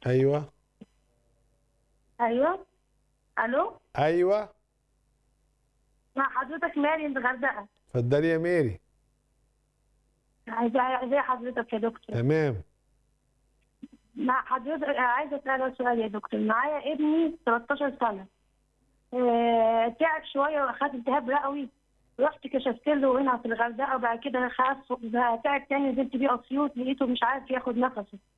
ايوه ايوه الو ايوه مع حضرتك ماري من الغردقه اتفضلي يا ميري عايزه عايزه حضرتك يا دكتور تمام مع حضرتك عايزه اسالك سؤال يا دكتور معايا ابني 13 سنه آه، تعب شويه واخد التهاب رئوي رحت كشفت له هنا في الغردقه وبعد كده خف بقى تعب تاني نزلت بيه اسيوط لقيته مش عارف ياخد نفسه